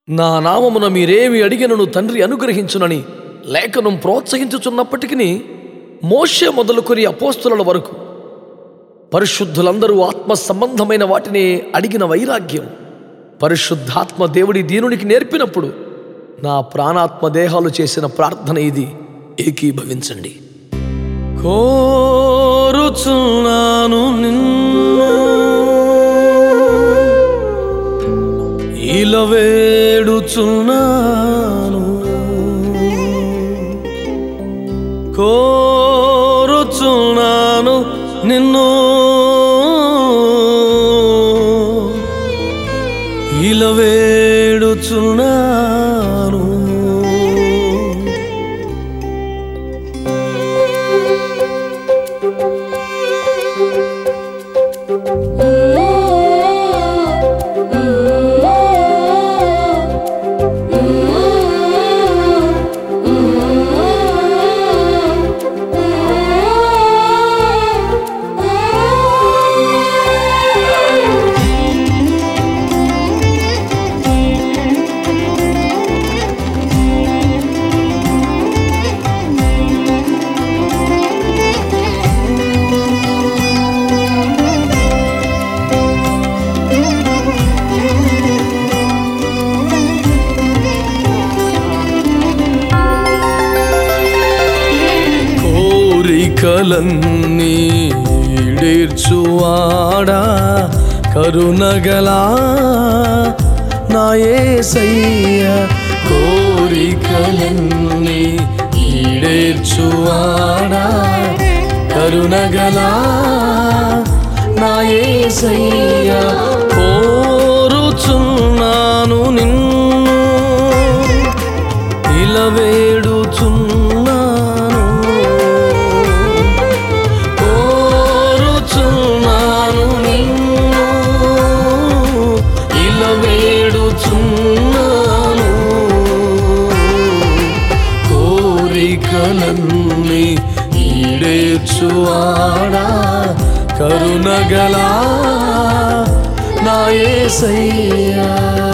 నా నామమున మీరేమి అడిగినను తండ్రి అనుగ్రహించునని లేఖనం ప్రోత్సహించుచున్నప్పటికీ మోషే మొదలుకొని అపోస్తుల వరకు పరిశుద్ధులందరూ ఆత్మ సంబంధమైన వాటిని అడిగిన వైరాగ్యం పరిశుద్ధాత్మ దేవుడి దీనునికి నేర్పినప్పుడు నా ప్రాణాత్మ దేహాలు చేసిన ప్రార్థన ఇది ఏకీభవించండి కోరుచున్నాను నిన్ను ఇలా వేడుచున్నాను కోరుచున్నాను నిన్ను ఇలా వేడుచున్నాను కోరికలన్నీ ఈడేర్చువాడా కరుణగలా నా యేసయ్య కోరికలన్నీ ఈడేర్చువాడా కరుణగలా నా యేసయ్య కోరుచున్నాను నిన్ను ఇలా వేడుచున్నాను కోరుచున్నాను నిన్ను ఇలా వేడుచున్నాను కోరికలన్నీ ఈడేర్చువాడా కరుణగలా నా యేసయ్యా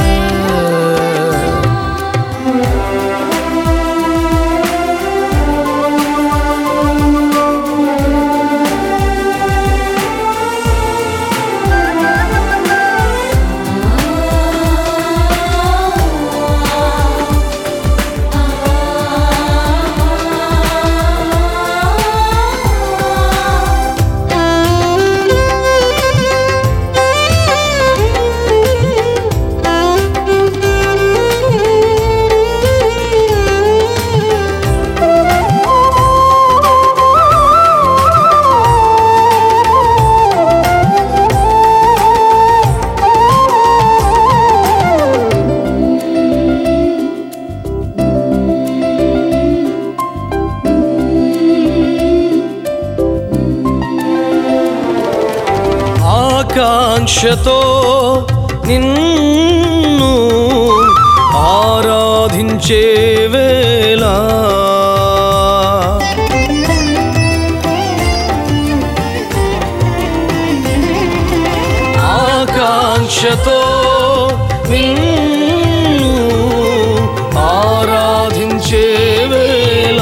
ఆకాంక్షతో నిన్ను ఆరాధించే వేళ ఆకాంక్షతో నిన్ను ఆరాధించే వేళ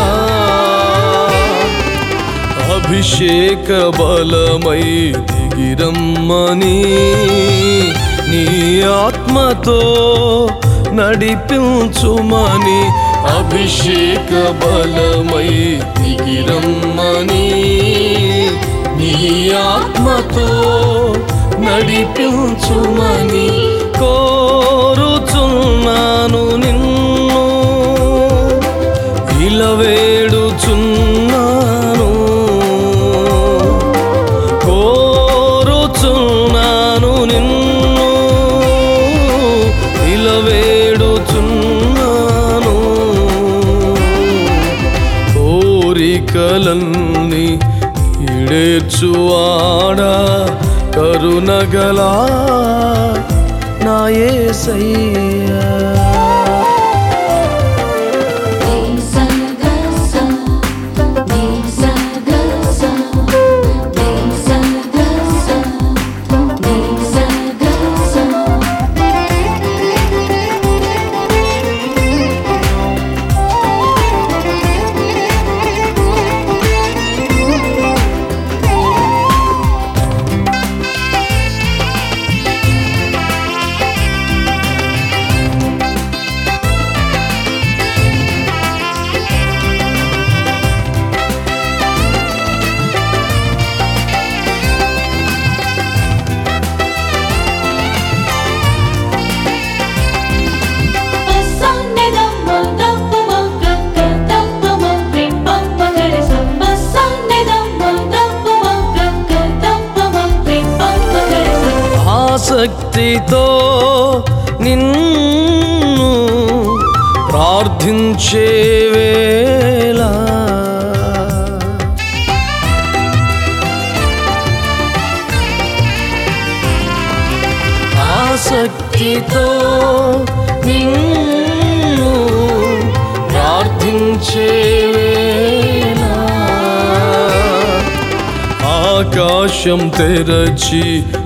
అభిషేక బలమై దిగిరమ్మని నీ ఆత్మతో నడిపించుమని అభిషేక బలమై దిగిరమ్మని నీ ఆత్మతో నడిపించుమని కోరుచున్నాను నిన్ను ఇలా వేడుచున్నాను కోరుచున్నాను నిన్ను ఇలా వేడుచున్నాను కోరికలన్నీ ఈడేర్చువాడా కరుణగలా నా యేసయ్యా Sa ఆసక్తితో నిన్ను ప్రార్థించే వేళ ఆసక్తితో నిన్ను ప్రార్థించే వేళ ఆకాశం తెరచి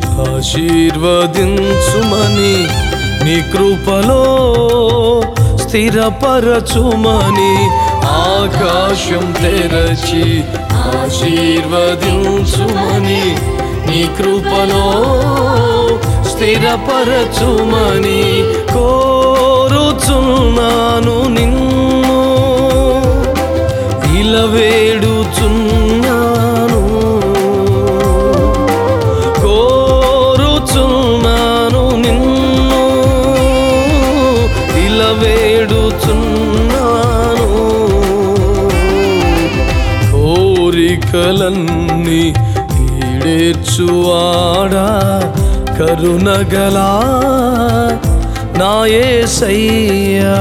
ఆశీర్వదించుమని నీ కృపలో స్థిరపరచుమని ఆకాశం తెరచి ఆశీర్వదించుమని నీ కృపలో స్థిరపరచుమని కోరుచున్నాను నిన్ను ఇలా వేడుచున్నాను కోరుచున్నాను నిన్ను ఇలా వేడుచున్నాను కోరికలన్నీ ఈడేర్చువాడా కరుణగలా నాయసయ్యా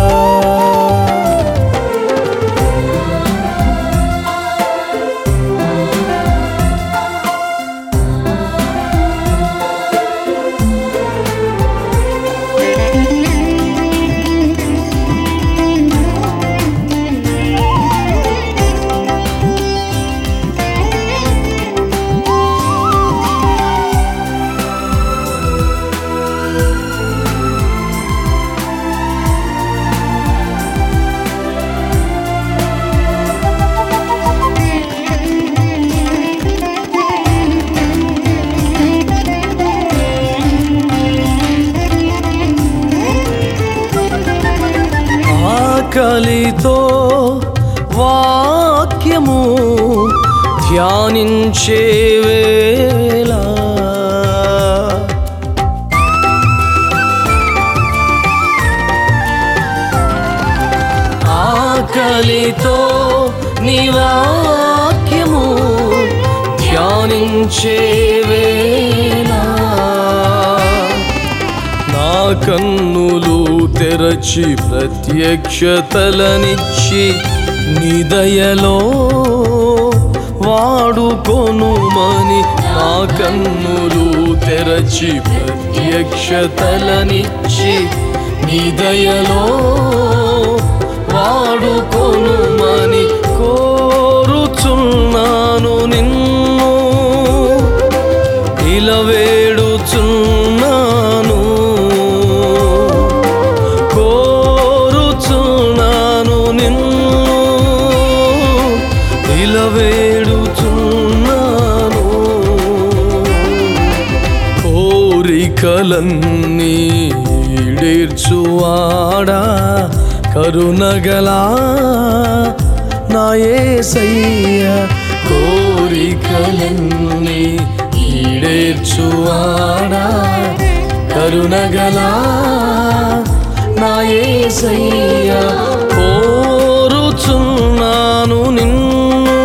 ఆకలితో వాక్యము ధ్యానించే వేళ ఆకలితో నీ వాక్యము ధ్యానించే వేళ నా కన్నులు తెరచి ప్రత్యక్షతలనిచ్చి నీ దయలో వాడుకొనుమని నా కన్నులు తెరచి ప్రత్యక్షతలనిచ్చి నీ దయలో వాడుకొనుమని కోరుచున్నాను నిన్ను ఇలా వేడుచున్నాను కోరుచున్నాను నిన్ను ఇలా వేడుచున్నాను కోరికలన్నీ ఈడేర్చువాడా కరుణగలా నాయసయ్య కోరికలన్నీ ఈడేర్చువాడా కరుణగలా నాయసయ్య కోరుచున్నాను నిన్ను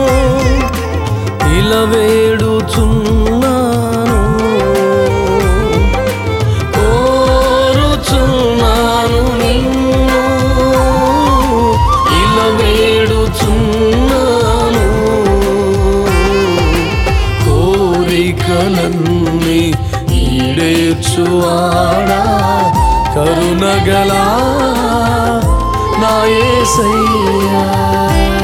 ఇలా వేడుచున్నాను కోరుచున్నాను నిన్ను ఇలా వేడుచున్నాను కోరికలన్నీ ఈడేర్చువాడా కరుణగలా నాయసయ్యా